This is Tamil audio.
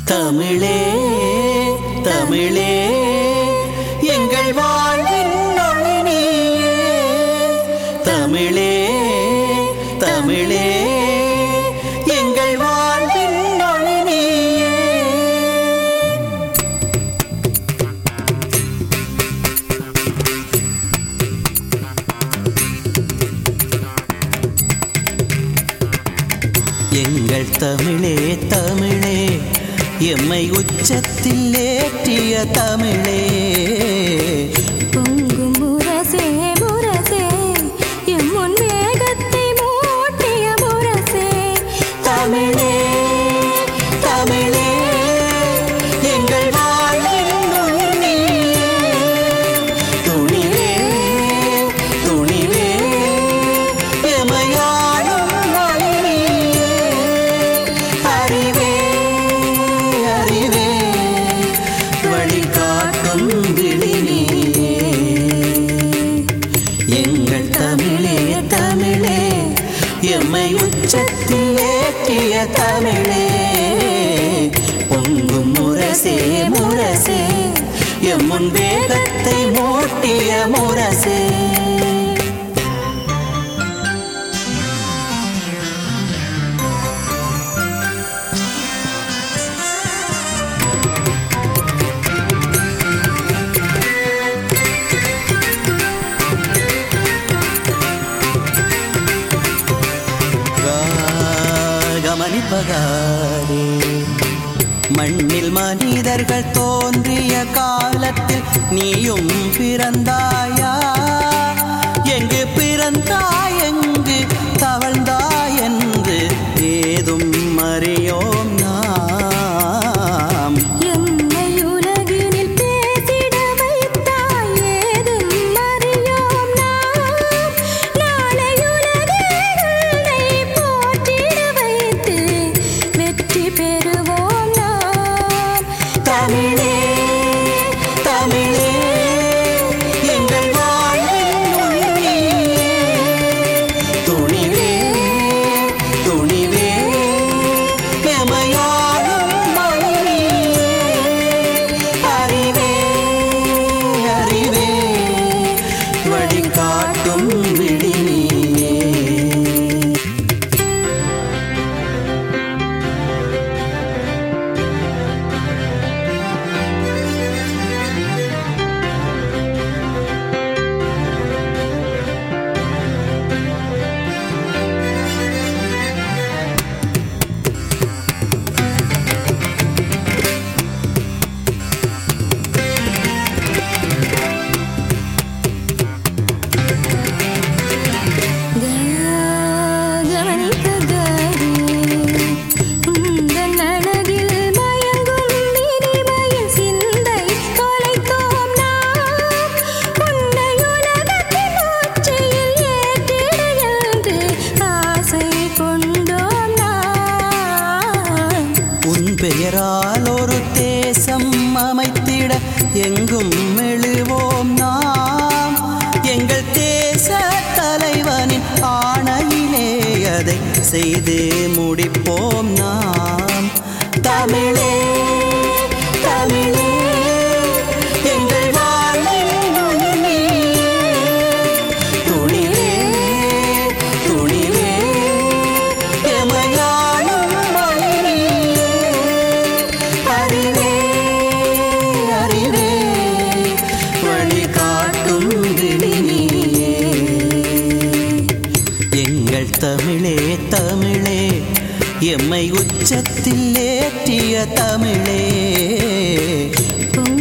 தமிழே தமிழே எங்கள் வாழ்வின் ஒளி நீயே தமிழே தமிழே எங்கள் வாழ்வின் ஒளி நீயே எங்கள் தமிழே தமிழே எம்மை உச்சத்தில் ஏற்றிய தமிழே பொங்கும் முரசே முரசே எம் முன் வேகத்தை மூட்டிய முரசே தமிழே தமிழே எங்கள் வாழ்வின் உயிர் நீயே. துணிவே துணிவே எமையாளும் வழி நீயே. அறிவே அறிவே வழிகாட்டும் விழி நீயே. எங்கள் தமிழே தமிழே எம்மை உச்சத்தில் ஏற்றிய தமிழே பொங்கும் முரசே முரசே எம் முன் வேகத்தை மூட்டிய முரசே கவனிப்பதாரே மண்ணில் மனிதர்கள் தோன்றிய காலத்தில் நீயும் பிறந்தாயா எங்கு பிறந்தாய் எங்கு தவழ்ந்தாய் என்று ஏதும் அறியோம் நாம் என்னை உலகினில் பேசிட வைத்தாய் ஏதும் அறியோம் நாம் நாளை உலகில் உன்னை போற்றிட வைத்து வெற்றி பெறுவோம் நாம் தமிழே தமிழே எங்கள் வாழ்வின் உயிர் நீயே. துணிவே துணிவே எமையாளும் மொழி நீயே. அறிவே அறிவே வழிகாட்டும் விழி நீயே கவனிக்ககாரி உந்தன் அழகில் மயங்கும் இனிமையின் சிந்தை தொலைத்தோம் நாம் உன்னை உலகத்தின் உச்சியில் ஏற்றிட என்று ஆசை கொண்டோம் நாம் உன் பெயரால் ஒரு தேசம் அமைத்திட எங்கும் எழுவோம் நாம் எங்கள் தேச தலைவனின் ஆணையிலே அதை செய்து முடிப்போம் நாம் தமிழே தமிழே எங்கள் வாழ்வின் உயிர் நீயே. துணிவே துணிவே எமையாளும் மொழி நீயே. அறிவே அறிவே வழிகாட்டும் விழி நீயே. எங்கள் தமிழே தமிழே எம்மை உச்சத்தில் ஏற்றிய தமிழே பொங்கும்